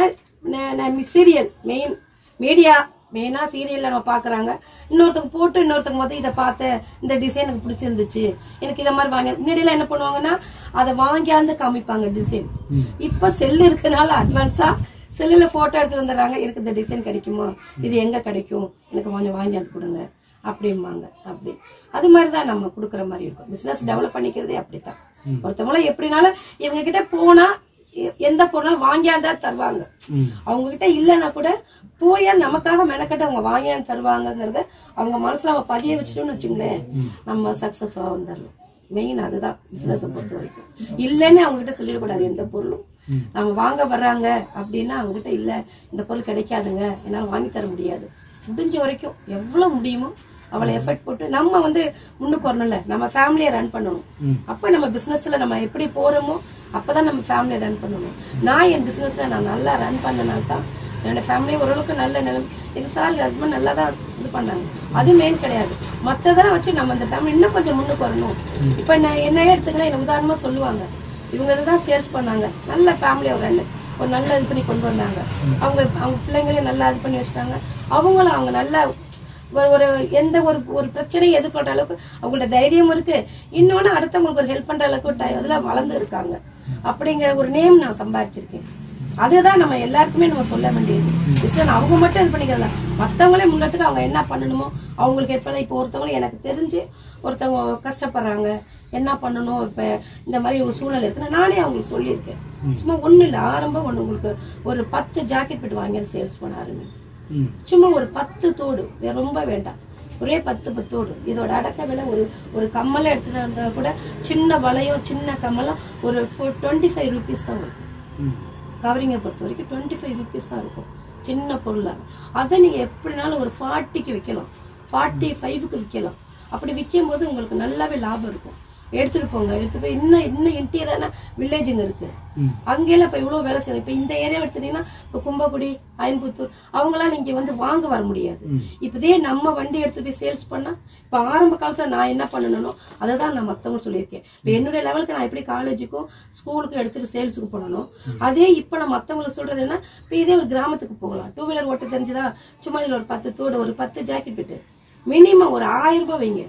update serial main media மெயினா சீரியல்ல நம்ம பாக்குறாங்க இன்னொருத்தங்க போட்டு இன்னொருத்தங்க மொத்தம் இதை பார்த்தேன் இந்த டிசைன் எனக்கு பிடிச்சிருந்துச்சு எனக்கு இத மாதிரி வாங்க முன்னாடி எல்லாம் என்ன பண்ணுவாங்கன்னா அதை வாங்கியாந்து காமிப்பாங்க டிசைன் இப்ப செல்லு இருக்கனால அட்வான்ஸா செல்லுல போட்டோ எடுத்து வந்துடுறாங்க எனக்கு இந்த டிசைன் கிடைக்குமா இது எங்க கிடைக்கும் எனக்கு கொஞ்சம் வாங்கியாந்து கொடுங்க அப்படிம்பாங்க அப்படி அது மாதிரி தான் நம்ம கொடுக்குற மாதிரி இருக்கும் பிசினஸ் டெவலப் பண்ணிக்கிறதே அப்படித்தான் ஒருத்தவங்கள எப்படினாலும் இவங்க கிட்ட போனா எ- எந்த பொருளும் வாங்கியாந்தா தருவாங்க அவங்க கிட்ட இல்லைன்னா கூட போயா நமக்காக மெனக்கட்டு அவங்க வாங்கியாந்து தருவாங்கங்கிறத அவங்க மனசுல நம்ம பதிய வச்சுட்டோம்னு வச்சுங்களேன் நம்ம சக்சஸ் வந்துடலாம் மெயின் அதுதான் பிசினஸ் பொறுத்த வரைக்கும் இல்லைன்னு அவங்க கிட்ட சொல்லிடக்கூடாது எந்த பொருளும் நம்ம வாங்க வர்றாங்க அப்படின்னா அவங்க கிட்ட இல்ல இந்த பொருள் கிடைக்காதுங்க என்னால வாங்கி தர முடியாது முடிஞ்ச வரைக்கும் எவ்வளவு முடியுமோ அவளை எஃபர்ட் போட்டு நம்ம வந்து முன்னுக்கு வரணும்ல நம்ம ஃபேமிலியை ரன் பண்ணணும் அப்ப நம்ம பிசினஸ்ல நம்ம எப்படி போறோமோ அப்பதான் நம்ம ஃபேமிலியை ரன் பண்ணணும் நான் என் பிசினஸ்ல நான் நல்லா ரன் பண்ணனால தான் என்னோட ஃபேமிலி ஓரளவுக்கு நல்ல நிலம் எங்க சார் ஹஸ்பண்ட் நல்லா தான் இது பண்ணாங்க அது மெயின் கிடையாது மத்ததெல்லாம் வச்சு நம்ம அந்த ஃபேமிலி இன்னும் கொஞ்சம் முன்னுக்கு வரணும் இப்ப நான் என்னையே எடுத்துக்கலாம் எனக்கு உதாரணமா சொல்லுவாங்க இவங்க இதுதான் சேல்ஸ் பண்ணாங்க நல்ல ஃபேமிலி ஒரு ரன் ஒரு நல்ல இது பண்ணி கொண்டு வந்தாங்க அவங்க அவங்க பிள்ளைங்களையும் நல்லா இது பண்ணி வச்சிட்டாங்க அவங்களும் அவங்க நல்லா ஒரு ஒரு எந்த ஒரு ஒரு பிரச்சனையும் எதிர்கொள்ற அளவுக்கு அவங்களோட தைரியம் இருக்கு இன்னொன்னு அடுத்தவங்களுக்கு ஒரு ஹெல்ப் பண்ற அளவுக்கு டை- அதுல வளர்ந்து இருக்காங்க அப்படிங்கிற ஒரு நேம் நான் சம்பாரிச்சிருக்கேன் அதுதான் நம்ம எல்லாருக்குமே நம்ம சொல்ல வேண்டியது பிசினஸ் அவங்க மட்டும் இது பண்ணிக்கிறல மத்தவங்களே முன்னத்துக்கு அவங்க என்ன பண்ணணுமோ அவங்களுக்கு ஹெல்ப் பண்ண இப்போ ஒருத்தவங்களும் எனக்கு தெரிஞ்சு ஒருத்தவங்க கஷ்டப்படுறாங்க என்ன பண்ணணும் இப்ப இந்த மாதிரி ஒரு சூழல் இருக்குன்னா நானே அவங்களுக்கு சொல்லியிருக்கேன் சும்மா ஒண்ணு இல்ல ஆரம்பம் ஒண்ணு உங்களுக்கு ஒரு பத்து ஜாக்கெட் போட்டு வாங்கி சேல்ஸ் பண்ண ஆரம்பிங்க ம். சும்மா ஒரு பத்து தோடு வேற ரொம்ப வேண்டாம் ஒரே பத்து பத்து தோடு இதோட அடக்க விலை ஒரு ஒரு கம்மல் எடுத்துட்டு வந்தா கூட சின்ன வளையம் சின்ன கம்மலாம் ஒரு டுவெண்ட்டி ஃபைவ் ருபீஸ் தான் வரும் ம். கவரிங்கை பொறுத்த வரைக்கும் டுவெண்ட்டி ஃபைவ் ருபீஸ் தான் இருக்கும் சின்ன பொருளா அதை நீங்க எப்படினாலும் ஒரு ஃபார்ட்டிக்கு விற்கலாம் ஃபார்ட்டி ஃபைவ்க்கு விற்கலாம் அப்படி விற்கும் போது உங்களுக்கு நல்லாவே லாபம் இருக்கும் எடுத்துட்டு போங்க எடுத்து போய் இன்னும் இன்னும் இன்டீரியரான வில்லேஜுங்க இருக்கு அங்கெல்லாம் இப்ப இவ்வளவு வேலை செய்யணும் இப்ப இந்த ஏரியா எடுத்துட்டீங்கன்னா இப்ப கும்பகுடி அயன்புத்தூர் அவங்களாம் நீங்க வந்து வாங்க வர முடியாது இப்ப இதே நம்ம வண்டி எடுத்து போய் சேல்ஸ் பண்ணா இப்ப ஆரம்ப காலத்துல நான் என்ன பண்ணணும் அதை தான் நான் மத்தவங்க சொல்லியிருக்கேன் இப்ப என்னுடைய லெவலுக்கு நான் எப்படி காலேஜுக்கும் ஸ்கூலுக்கும் எடுத்துட்டு சேல்ஸுக்கு போனணும் அதே இப்ப நான் மத்தவங்களுக்கு சொல்றது என்ன இப்ப இதே ஒரு கிராமத்துக்கு போகலாம் டூ வீலர் ஓட்ட தெரிஞ்சுதா சும்மா இதுல ஒரு பத்து தோடு ஒரு பத்து ஜாக்கெட் விட்டு மினிமம் ஒரு ஆயிரம் ரூபாய் வைங்க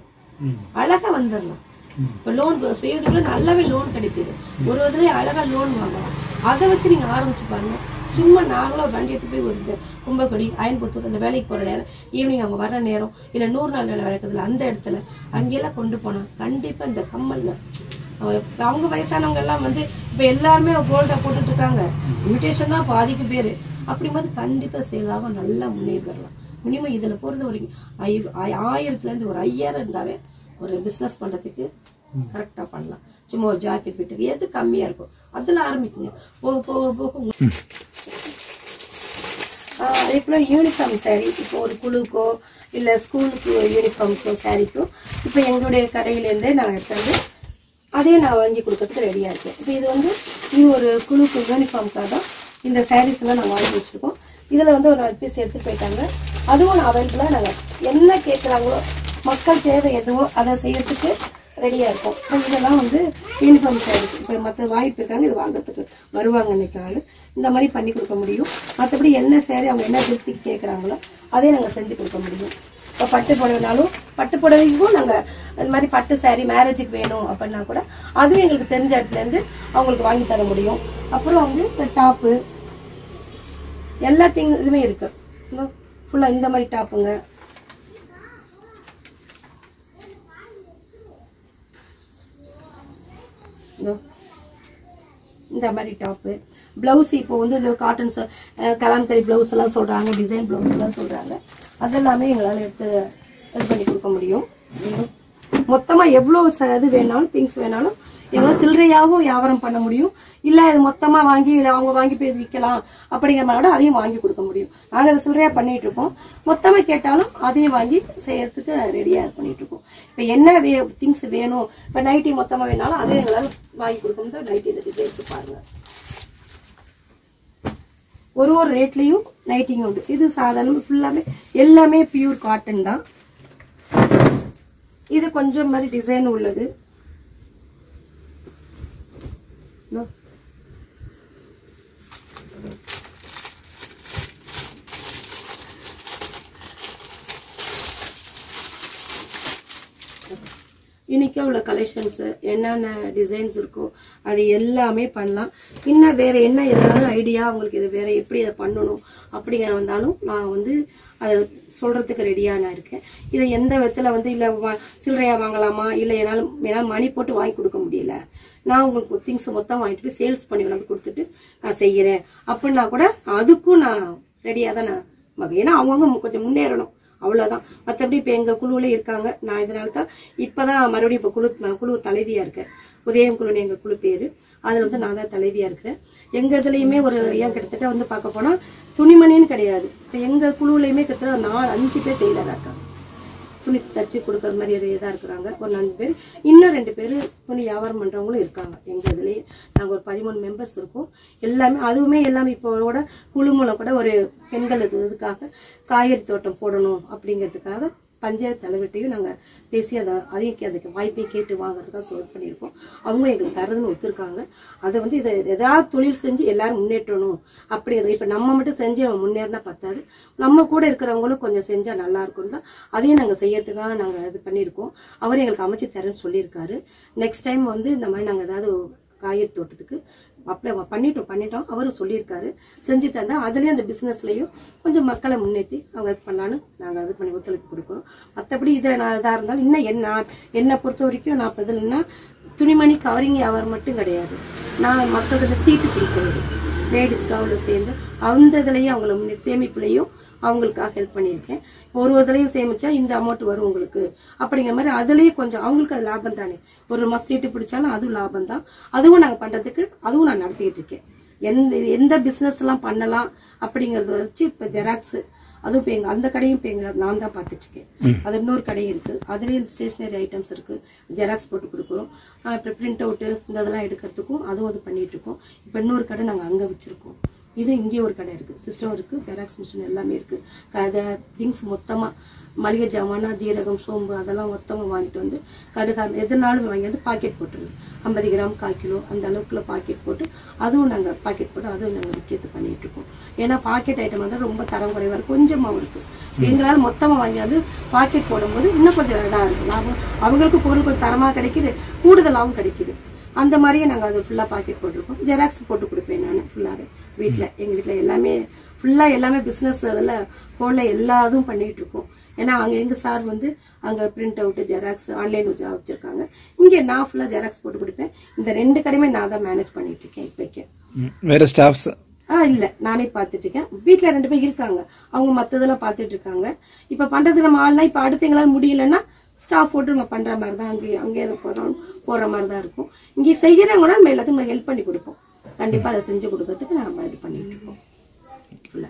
அழகா வந்துடலாம் இப்ப லோன் சுயதுல நல்லாவே லோன் கிடைக்குது ஒரு இதுல அழகா லோன் வாங்கலாம் அதை வச்சு நீங்க ஆரம்பிச்சு பாருங்க சும்மா நாங்களா வண்டி எடுத்து போய் ஒரு இந்த கும்பகொடி அயன்புத்தூர் இந்த வேலைக்கு போற நேரம் ஈவினிங் அவங்க வர நேரம் இல்ல நூறு நாள் வேலை நடக்குதுல அந்த இடத்துல அங்கெல்லாம் கொண்டு போனா கண்டிப்பா இந்த கம்மல்ல அவங்க- அவங்க வயசானவங்க எல்லாம் வந்து இப்ப எல்லாருமே கோல்டா போட்டுட்டு இருக்காங்க இமிடேஷன் தான் பாதிக்கு பேரு அப்படிங்கும்போது கண்டிப்பா சேல் ஆகும் நல்லா முன்னேறலாம் மினிமம் இதுல பொறுத்த வரைக்கும் ஐ- ஆய்- ஆயிரத்துல இருந்து ஒரு ஐயாயிரம் இருந்தாவே ஒரு பிசினஸ் பண்றதுக்கு கரெக்டா பண்ணலாம் சும்மா ஒரு ஜாக்கெட் வீட்டுக்கு எது கம்மியா இருக்கும் அதுல ஆரம்பிக்குங்க போக போக போக உங்க- ஆஹ் அதே போல் யூனிஃபார்ம் saree இப்போ ஒரு குழுக்கோ இல்லை ஸ்கூலுக்கு யூனிஃபார்ம்க்கோ சாரீக்கோ இப்போ எங்களுடைய கடையிலேருந்தே நான் எடுத்தாந்து அதே நான் வாங்கி கொடுக்கறதுக்கு ரெடியாக இருக்கேன் இப்போ இது வந்து இது ஒரு குழுக்கு யூனிஃபார்முக்காக தான் இந்த சாரீஸ் எல்லாம் நான் வாங்கி வச்சுருக்கோம் இதில் வந்து ஒரு பீஸ் எடுத்துட்டு போயிட்டாங்க அதுவும் நான் அவைலபிளாக நாங்கள் என்ன கேட்குறாங்களோ மக்கள் தேவை எதுவோ அதை செய்யறதுக்கு ரெடியாக இருக்கும் இப்போ இதெல்லாம் வந்து யூனிஃபார்ம் சாரீஸ் இப்போ மற்ற வாய்ப்பு இருக்காங்க இது வாங்குறதுக்கு வருவாங்க இன்னைக்கு ஆள் இந்த மாதிரி பண்ணி கொடுக்க முடியும் மற்றபடி என்ன சேரீ அவங்க என்ன திருப்திக்கு கேட்குறாங்களோ அதே நாங்கள் செஞ்சு கொடுக்க முடியும் இப்போ பட்டு புடவைனாலும் பட்டு புடவைக்கும் நாங்கள் அது மாதிரி பட்டு saree மேரேஜுக்கு வேணும் அப்படின்னா கூட அதுவும் எங்களுக்கு தெரிஞ்ச இடத்துலேருந்து அவங்களுக்கு வாங்கி தர முடியும் அப்புறம் வந்து இந்த டாப்பு எல்லா திங் இதுவுமே இருக்கு ஃபுல்லாக இந்த மாதிரி டாப்புங்க இதோ. இந்த மாதிரி டாப்பு ப்ளவுஸ் இப்போ வந்து இந்த காட்டன் கலாம்கரி ப்ளவுஸ் எல்லாம் சொல்றாங்க டிசைன் ப்ளவுஸ் எல்லாம் சொல்றாங்க அதெல்லாமே எங்களால் எடுத்து இது பண்ணி கொடுக்க முடியும் மொத்தமா எவ்வளோ ச- இது வேணாலும் திங்ஸ் வேணாலும் எங்களால் சில்லறையாகவும் வியாபாரம் பண்ண முடியும் இல்லை இது மொத்தமா வாங்கி இதை அவங்க வாங்கி போய் விற்கலாம் அப்படிங்கிற மாதிரி கூட அதையும் வாங்கி கொடுக்க முடியும் நாங்கள் அதை சில்லறையா பண்ணிட்டு இருக்கோம் மொத்தமா கேட்டாலும் அதையும் வாங்கி செய்யறதுக்கு ரெடியா பண்ணிட்டு இருக்கோம் இப்போ என்ன வே திங்ஸ் வேணும் இப்போ நைட்டி மொத்தமா வேணாலும் அதையும் எங்களால் வாங்கி கொடுக்க முடியும் நைட்டி இந்த டிசைன்ஸ் பாருங்க ஒரு ஒரு ரேட்லயும் நைட்டிங் உண்டு இது சாதாரண ஃபுல்லாமே எல்லாமே பியூர் காட்டன் தான் இது கொஞ்சம் மாதிரி டிசைன் உள்ளது இதோ. இன்னைக்கு உள்ள கலெக்ஷன்ஸ் என்னென்ன டிசைன்ஸ் இருக்கோ அது எல்லாமே பண்ணலாம் இன்னும் வேற என்ன ஏதாவது ஐடியா உங்களுக்கு இது வேற எப்படி இதை பண்ணணும் அப்படிங்கிற வந்தாலும் நான் வந்து அதை சொல்றதுக்கு ரெடியா நான் இருக்கேன் இதை எந்த விதத்துல வந்து இல்ல வா- சில்லறையா வாங்கலாமா இல்ல என்னால என்னால் மணி போட்டு வாங்கி கொடுக்க முடியல நான் உங்களுக்கு திங்ஸ் மொத்தம் வாங்கிட்டு போய் சேல்ஸ் பண்ணி கொண்டாந்து கொடுத்துட்டு நான் செய்யறேன் அப்படின்னா கூட அதுக்கும் நான் ரெடியா தான் நான் மக- ஏன்னா அவங்கவுங்க கொஞ்சம் முன்னேறணும் அவ்வளவுதான் மற்றபடி இப்போ எங்க குழுவுல இருக்காங்க நான் இதனால தான் இப்பதான் மறுபடியும் இப்போ குழு நான் குழு தலைவியா இருக்கேன் உதயம் குழுன்னு எங்க குழு பேரு அதுல வந்து நான் தான் தலைவியா இருக்கிறேன் எங்க இதுலயுமே ஒரு ஏன் கிட்டத்தட்ட வந்து பார்க்க போனா துணிமணின்னு கிடையாது இப்போ எங்க குழுவுலயுமே கிட்டத்தட்ட ஒரு நாலு அஞ்சு பேர் டெய்லரா இருக்காங்க துணி தச்சு கொடுக்குற மாதிரி ஒரு இதாக இருக்கிறாங்க ஒரு நாலு பேர் இன்னும் ரெண்டு பேர் துணி வியாபாரம் பண்ணுறவங்களும் இருக்காங்க எங்கள் இதுலேயே நாங்கள் ஒரு பதிமூணு மெம்பர்ஸ் இருக்கோம் எல்லாமே அதுவுமே எல்லாமே இப்போ கூட குழு மூலம் கூட ஒரு பெண்கள் இது இதுக்காக காய்கறி தோட்டம் போடணும் அப்படிங்கிறதுக்காக பஞ்சாயத்து தலைவர்கிட்டையும் நாங்கள் பேசி அதை அதையும் அதுக்கு வாய்ப்பை கேட்டு வாங்குறதுக்காக சொல்லி பண்ணியிருக்கோம் அவங்க எங்களுக்கு தரதுன்னு ஒத்துருக்காங்க அதை வந்து இதை ஏதாவது தொழில் செஞ்சு எல்லாரும் முன்னேற்றணும் அப்படிங்கிறது இப்போ நம்ம மட்டும் செஞ்சு நம்ம முன்னேறினா பத்தாது நம்ம கூட இருக்கிறவங்களும் கொஞ்சம் செஞ்சா நல்லா இருக்கும் தான் அதையும் நாங்கள் செய்யறதுக்காக நாங்கள் இது பண்ணியிருக்கோம் அவர் எங்களுக்கு அமைச்சு தரேன்னு சொல்லியிருக்காரு நெக்ஸ்ட் டைம் வந்து இந்த மாதிரி நாங்கள் ஏதாவது காய்கறி தோட்டத்துக்கு அப்ளை பண்ணிட்டோம் பண்ணிட்டோம் அவரும் சொல்லியிருக்காரு செஞ்சு தந்தா அதுலேயும் அந்த பிஸ்னஸ்லையும் கொஞ்சம் மக்களை முன்னேற்றி அவங்க இது பண்ணலான்னு நாங்கள் இது பண்ணி ஒத்துழைப்பு கொடுக்குறோம் மற்றபடி இதில் நான் இதாக இருந்தாலும் இன்னும் என்ன என்னை பொறுத்த வரைக்கும் நான் இப்போ இதுலன்னா துணிமணி கவரிங் வியாபாரம் மட்டும் கிடையாது நான் மக்களுக்கு சீட்டு கொடுக்குறது லேடிஸ்க்கு அவ்வளோ சேர்ந்து அந்த இதுலேயும் அவங்கள முன்னே சேமிப்புலையும் அவங்களுக்காக ஹெல்ப் பண்ணியிருக்கேன் ஒரு ஒரு இதுலையும் சேமிச்சா இந்த அமௌண்ட் வரும் உங்களுக்கு அப்படிங்கிற மாதிரி அதுலேயும் கொஞ்சம் அவங்களுக்கு அது லாபம் தானே ஒரு மஸ்ட் சீட்டு பிடிச்சாலும் அதுவும் லாபம் தான் அதுவும் நாங்கள் பண்ணுறதுக்கு அதுவும் நான் நடத்திக்கிட்டு இருக்கேன் எந்த எந்த பிஸ்னஸ் எல்லாம் பண்ணலாம் அப்படிங்கறத வச்சு இப்போ ஜெராக்ஸ் அதுவும் இப்போ எங்க அந்த கடையும் இப்போ எங்க நான் தான் பார்த்துட்டு இருக்கேன் அது இன்னொரு கடை இருக்கு அதுலேயும் ஸ்டேஷனரி ஐட்டம்ஸ் இருக்கு ஜெராக்ஸ் போட்டு கொடுக்குறோம் ஆஹ் இப்போ பிரிண்ட் அவுட்டு இந்த இதெல்லாம் எடுக்கிறதுக்கும் அதுவும் அது பண்ணிட்டு இருக்கோம் இப்போ இன்னொரு கடை நாங்கள் அங்கே வச்சிருக்கோம் இது இங்கே ஒரு கடை இருக்கு சிஸ்டம் இருக்கு ஜெராக்ஸ் மிஷின் எல்லாமே இருக்கு கதை திங்ஸ் மொத்தமா மளிகை ஜாமானா ஜீரகம் சோம்பு அதெல்லாம் மொத்தமா வாங்கிட்டு வந்து கடுகு அந்த எதுனாலும் வாங்கி வந்து பாக்கெட் போட்டுருங்க ஐம்பது கிராம் கால் கிலோ அந்த அளவுக்குள்ள பாக்கெட் போட்டு அதுவும் நாங்கள் பாக்கெட் போட்டு அதுவும் நாங்கள் விற்கிறது பண்ணிட்டு இருக்கோம் ஏன்னா பாக்கெட் ஐட்டம் வந்து ரொம்ப தரம் குறைவா இருக்கு கொஞ்சமாக இருக்கு எங்களால் மொத்தமாக வாங்கி வந்து பாக்கெட் போடும்போது இன்னும் கொஞ்சம் இதாக இருக்கு லாபம் அவங்களுக்கு பொருள் கொஞ்சம் தரமாக கிடைக்குது கூடுதலாகவும் கிடைக்குது அந்த மாதிரியே நாங்கள் அது ஃபுல்லாக பாக்கெட் போட்டிருக்கோம் ஜெராக்ஸ் போட்டு கொடுப்பேன் நான் ஃபுல்லாகவே வீட்டில் எங்கள் வீட்டில் எல்லாமே ஃபுல்லாக எல்லாமே பிஸ்னஸ் அதில் ஃபோனில் எல்லா இதுவும் பண்ணிட்டு இருக்கோம் ஏன்னா அங்கே எங்கள் சார் வந்து அங்கே பிரிண்ட் அவுட்டு ஜெராக்ஸ் ஆன்லைன் வச்சுருக்காங்க இங்கே நான் ஃபுல்லாக ஜெராக்ஸ் போட்டு கொடுப்பேன் இந்த ரெண்டு கடையுமே நான் தான் மேனேஜ் பண்ணிட்டு இருக்கேன் இப்போக்கே ம். வேற ஸ்டாஃப்ஸ் ஆ இல்ல நானே பார்த்துட்டு இருக்கேன் வீட்ல ரெண்டு பேர் இருக்காங்க அவங்க மத்ததெல்லாம் பார்த்துட்டு இருக்காங்க இப்ப பண்றதுக்கு நம்ம ஆள்னா இப்ப அடுத்து எங்களால முடியலன்னா ஸ்டாஃப் போட்டு நம்ம பண்ற மாதிரி தான் அங்கே அங்கே எது போறோம் போற மாதிரி தான் இருக்கும் இங்கே செய்யறவங்கன்னா நம்ம எல்லாத்துக்கும் ஹெல்ப் பண்ணி கொடுப்போம் கண்டிப்பா அதை செஞ்சு கொடுக்கறதுக்கு நம்ம இது பண்ணிட்டு இருக்கோம் ஃபுல்லா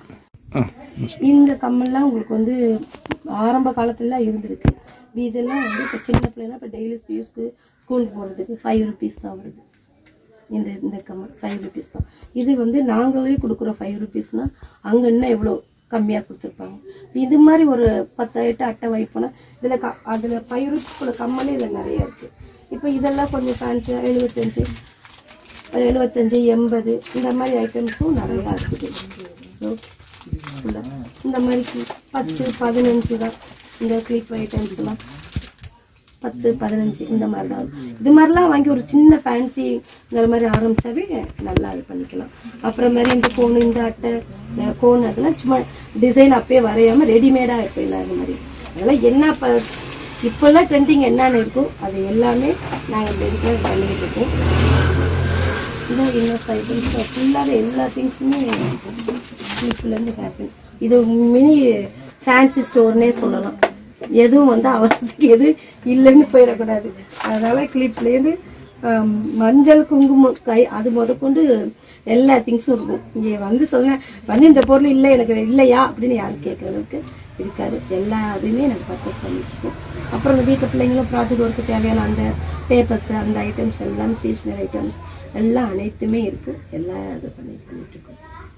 ஆ இந்த கம்மல்லாம் உங்களுக்கு வந்து ஆரம்ப காலத்துலலாம் இருந்திருக்கு இதெல்லாம் வந்து இப்போ சின்ன பிள்ளைலாம் இப்போ டெய்லி யூஸ்க்கு ஸ்கூலுக்கு போகிறதுக்கு ஃபைவ் ருபீஸ் தான் வருது இந்த இந்த கம்மல் ஃபைவ் ருபீஸ் தான் இது வந்து நாங்களே கொடுக்குற ஃபைவ் ருபீஸ்னால் அங்கே இன்னும் எவ்வளோ கம்மியாக கொடுத்துருப்பாங்க இது மாதிரி ஒரு பத்து எட்டு அட்டை வாங்கிட்டு போனால் இதில் க அதில் ஃபைவ் ருபீஸ்க்குள்ள கம்மலே இதில் நிறைய இருக்குது இப்போ இதெல்லாம் கொஞ்சம் ஃபேன்சியாக எழுபத்தஞ்சு எழுபத்தஞ்சு எண்பது இந்த மாதிரி ஐட்டம்ஸும் நிறையா இருக்குது So, இந்த- இந்த மாதிரி கி- பத்து பதினஞ்சு தான் இந்த கிளிப் ஐட்டம்ஸ்லாம் பத்து பதினஞ்சு இந்த மாதிரி தான் இது மாதிரிலாம் வாங்கி ஒரு சின்ன ஃபேன்சிங்கிற மாதிரி ஆரம்பிச்சாவே நல்லா இது பண்ணிக்கலாம் அப்புறம் மாதிரி இந்த கோன் இந்த அட்டை இந்த கோன் அதெல்லாம் சும்மா டிசைன் அப்பயே வரையாம ரெடிமேடாக இப்போ இல்லை அது மாதிரி அதெல்லாம் என்ன இப்போ இப்போல்லாம் ட்ரெண்டிங் என்னென்ன இருக்கோ அது எல்லாமே நாங்கள் ரெடிமேட் பண்ணிக்கிட்டு இருக்கோம் இது என்ன ஐட்டம்ஸ் ஃபுல்லாகவே எல்லா திங்ஸுமே கிளிப்லேருந்து ஹேப்பன் இது மினி ஃபேன்சி ஸ்டோர்னே சொல்லலாம் எதுவும் வந்து அவசரத்துக்கு எதுவும் இல்லைன்னு போயிடக்கூடாது அதனால கிளிப்லேருந்து மஞ்சள் குங்குமம் கை அது முதற்கொண்டு எல்லா திங்ஸும் இருக்கும் இங்கே வந்து சொன்னேன் வந்து இந்த பொருள் இல்லை எனக்கு இல்லையா அப்படின்னு யாரும் கேட்கறதுக்கு இருக்காது எல்லா இதுவுமே நாங்கள் பர்ச்சேஸ் பண்ணிட்டு இருக்கோம் அப்புறம் இந்த வீட்டு பிள்ளைங்களும் ப்ராஜெக்ட் ஒர்க்கு தேவையான அந்த பேப்பர்ஸ் அந்த ஐட்டம்ஸ் எல்லாம் ஸ்டேஷ்னரி ஐட்டம்ஸ் எல்லாம் அனைத்துமே இருக்கு எல்லாம் இது பண்ணி பண்ணிட்டு இருக்கோம்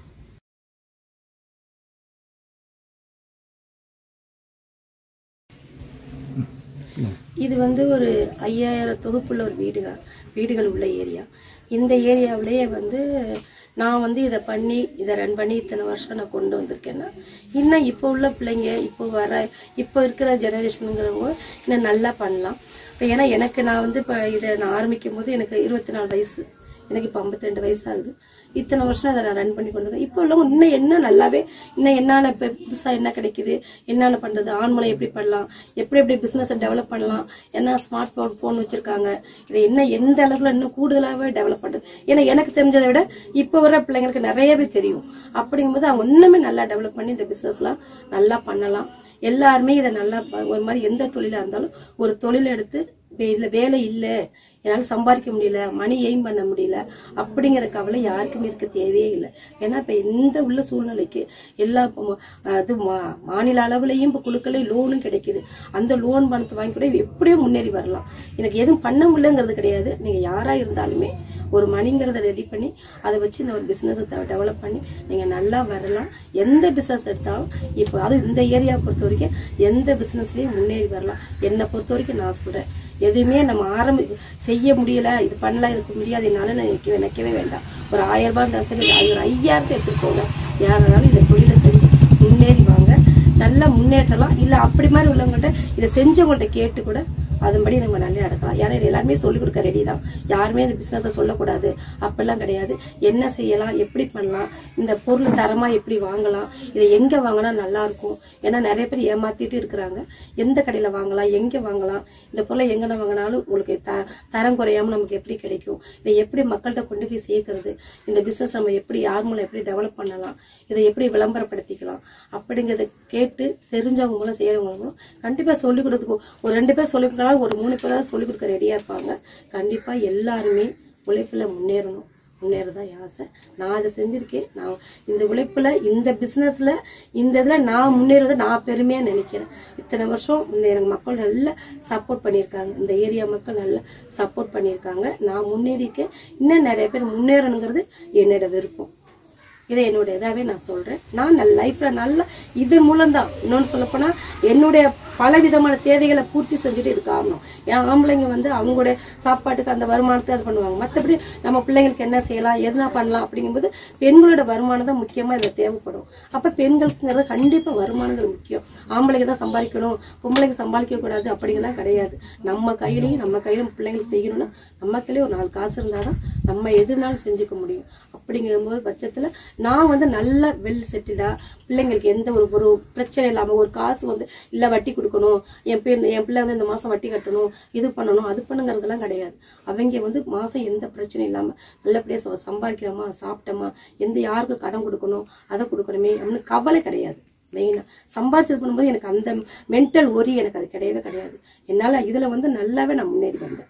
இது வந்து ஒரு ஐயாயிரம் தொகுப்புள்ள ஒரு வீடுகள் வீடுகள் உள்ள ஏரியா இந்த ஏரியாவிலேயே வந்து நான் வந்து இதை பண்ணி இதை ரன் பண்ணி இத்தனை வருஷம் நான் கொண்டு வந்திருக்கேன்னா இன்னும் இப்போ உள்ள பிள்ளைங்க இப்போ வர இப்போ இருக்கிற ஜெனரேஷனுங்கிறவங்க இன்னும் நல்லா பண்ணலாம் இப்போ ஏன்னா எனக்கு நான் வந்து இப்போ இதை நான் ஆரம்பிக்கும் போது எனக்கு இருபத்தி நாலு வயசு எனக்கு இப்போ ஐம்பத்தி வயசு ஆகுது இத்தனை வருஷம் அதை நான் ரன் பண்ணி கொண்டு இருக்கேன் இப்போ உள்ளவங்க இன்னும் என்ன நல்லாவே இன்னும் என்னென்ன இப்போ புதுசாக என்ன கிடைக்குது என்னென்ன பண்ணுறது ஆண்மலை எப்படி பண்ணலாம் எப்படி எப்படி பிஸ்னஸை டெவலப் பண்ணலாம் என்ன ஸ்மார்ட் ஃபோன் ஃபோன் வச்சுருக்காங்க இதை என்ன எந்த அளவில் இன்னும் கூடுதலாகவே டெவலப் பண்ணுறது ஏன்னா எனக்கு தெரிஞ்சதை விட இப்போ வர பிள்ளைங்களுக்கு நிறையவே தெரியும் அப்படிங்கும்போது அவங்க இன்னுமே நல்லா டெவலப் பண்ணி இந்த பிஸ்னஸ்லாம் நல்லா பண்ணலாம் எல்லாருமே இதை நல்லா ப- ஒரு மாதிரி எந்த தொழிலாக இருந்தாலும் ஒரு தொழில் எடுத்து வே- இதுல வேலை இல்லை என்னால் சம்பாதிக்க முடியல மணி எய்ம் பண்ண முடியல அப்படிங்கிற கவலை யாருக்குமே இருக்க தேவையே இல்லை ஏன்னா இப்ப எந்த உள்ள சூழ்நிலைக்கு எல்லா இப்ப ம- அது மா- மாநில அளவுலயும் இப்ப குழுக்களே லோனும் கிடைக்குது அந்த லோன் பணத்தை வாங்கி கூட எப்படியோ முன்னேறி வரலாம் எனக்கு எதுவும் பண்ண முடியலங்கிறது கிடையாது நீங்க யாரா இருந்தாலுமே ஒரு மணிங்கிறத ரெடி பண்ணி அதை வச்சு இந்த ஒரு பிசினஸ் டெவலப் பண்ணி நீங்க நல்லா வரலாம் எந்த பிசினஸ் எடுத்தாலும் இப்போ அது இந்த ஏரியா பொறுத்த வரைக்கும் எந்த பிசினஸ்லயும் முன்னேறி வரலாம் என்னை பொறுத்த வரைக்கும் நான் சொல்றேன் எதுவுமே நம்ம ஆரம்பி செய்ய முடியல இது பண்ணல இதுக்கு முடியாது என்னால நினைக்கவே நினைக்கவே வேண்டாம் ஒரு ஆயிரம் ரூபாய் இருந்தாலும் சரி ஒரு ஐயாயிரத்தை எடுத்துக்கோங்க யாராலும் இந்த தொழிலை செஞ்சு முன்னேறி வாங்க நல்லா முன்னேற்றலாம் இல்ல அப்படி மாதிரி உள்ளவங்கள்ட்ட இதை செஞ்சவங்கள்ட்ட கேட்டு கூட அதன்படி நம்ம நல்லா நடக்கலாம் ஏன்னா இது எல்லாருமே சொல்லிக் கொடுக்க ரெடி தான் யாருமே இந்த பிசினஸை சொல்லக்கூடாது அப்படிலாம் கிடையாது என்ன செய்யலாம் எப்படி பண்ணலாம் இந்த பொருள் தரமா எப்படி வாங்கலாம் இதை எங்க வாங்கினா நல்லா இருக்கும் ஏன்னா நிறைய பேர் ஏமாத்திட்டு இருக்கிறாங்க எந்த கடையில வாங்கலாம் எங்க வாங்கலாம் இந்த பொருளை எங்கன வாங்கினாலும் உங்களுக்கு த தரம் குறையாம நமக்கு எப்படி கிடைக்கும் இதை எப்படி மக்கள்கிட்ட கொண்டு போய் சேர்க்கறது இந்த பிசினஸ் நம்ம எப்படி யார் மூலம் எப்படி டெவலப் பண்ணலாம் இதை எப்படி விளம்பரப்படுத்திக்கலாம் அப்படிங்கறத கேட்டு தெரிஞ்சவங்க மூலம் செய்யறவங்க மூலம் கண்டிப்பா சொல்லிக் கொடுக்க ஒரு ரெண்டு பேர் சொல்லிக் கொடுக்கலாம் ஒரு மூணு பேராவது சொல்லிக் கொடுக்க ரெடியா இருப்பாங்க கண்டிப்பா எல்லாருமே உழைப்புல முன்னேறணும் முன்னேறதான் என் ஆசை நான் அதை செஞ்சிருக்கேன் நான் இந்த உழைப்புல இந்த பிசினஸ்ல இந்த இதுல நான் முன்னேறதை நான் பெருமையா நினைக்கிறேன் இத்தனை வருஷம் இந்த எனக்கு மக்கள் நல்லா சப்போர்ட் பண்ணியிருக்காங்க இந்த ஏரியா மக்கள் நல்லா சப்போர்ட் பண்ணியிருக்காங்க நான் முன்னேறிக்கேன் இன்னும் நிறைய பேர் முன்னேறணுங்கிறது என்னோட விருப்பம் இதை என்னோட இதாவே நான் சொல்றேன் நான் நல்ல லைஃப்ல நல்ல இது மூலம்தான் இன்னொன்னு சொல்லப்போனா என்னுடைய பல விதமான தேவைகளை பூர்த்தி செஞ்சுட்டு இது காரணம் என் ஆம்பளைங்க வந்து அவங்களுடைய சாப்பாட்டுக்கு அந்த வருமானத்தை அது பண்ணுவாங்க மற்றபடி நம்ம பிள்ளைங்களுக்கு என்ன செய்யலாம் எதுனா பண்ணலாம் அப்படிங்கும்போது பெண்களோட வருமானம் தான் முக்கியமா இதுல தேவைப்படும் அப்ப பெண்களுக்குங்கிறது கண்டிப்பா வருமானங்கள் முக்கியம் ஆம்பளைங்க தான் சம்பாதிக்கணும் பொம்பளைங்க சம்பாதிக்க கூடாது அப்படிங்கலாம் கிடையாது நம்ம கையிலையும் நம்ம கையிலும் பிள்ளைங்களுக்கு செய்யணும்னா நம்ம கையிலயும் ஒரு நாலு காசு இருந்தாதான் நம்ம எதுனாலும் செஞ்சுக்க முடியும் அப்படிங்கும்போது பட்சத்துல நான் வந்து நல்ல வெல் செட்டிலா பிள்ளைங்களுக்கு எந்த ஒரு ஒரு பிரச்சனை இல்லாம ஒரு காசு வந்து இல்ல வட்டி கொடுக்கணும் என் பேர் என் பிள்ளை வந்து இந்த மாசம் வட்டி கட்டணும் இது பண்ணணும் அது பண்ணுங்கிறதெல்லாம் கிடையாது அவங்க வந்து மாசம் எந்த பிரச்சனையும் இல்லாம நல்லபடியா ச- சம்பாதிக்கிறோமா சாப்பிட்டோமா எந்த யாருக்கும் கடன் கொடுக்கணும் அதை கொடுக்கணுமே அப்படின்னு கவலை கிடையாது மெயினா சம்பாதிச்சது பண்ணும்போது எனக்கு அந்த மென்டல் ஒரி எனக்கு அது கிடையவே கிடையாது என்னால இதுல வந்து நல்லாவே நான் முன்னேறி வந்தேன்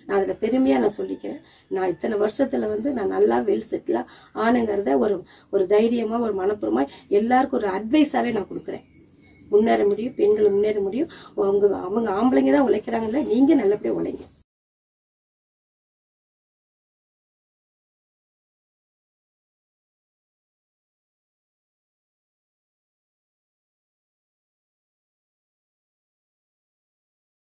நான் அதில் பெருமையாக நான் சொல்லிக்கிறேன் நான் இத்தனை வருஷத்தில் வந்து நான் நல்லா வெல் செட்டிலாக ஆனுங்கிறத ஒரு ஒரு தைரியமாக ஒரு மனப்பூர்வமாக எல்லாருக்கும் ஒரு அட்வைஸாகவே நான் கொடுக்குறேன் முன்னேற முடியும் பெண்கள் முன்னேற முடியும் அவங்க அவங்க ஆம்பளைங்க தான் உழைக்கிறாங்கல்ல நீங்கள் நல்லபடியாக உழைங்க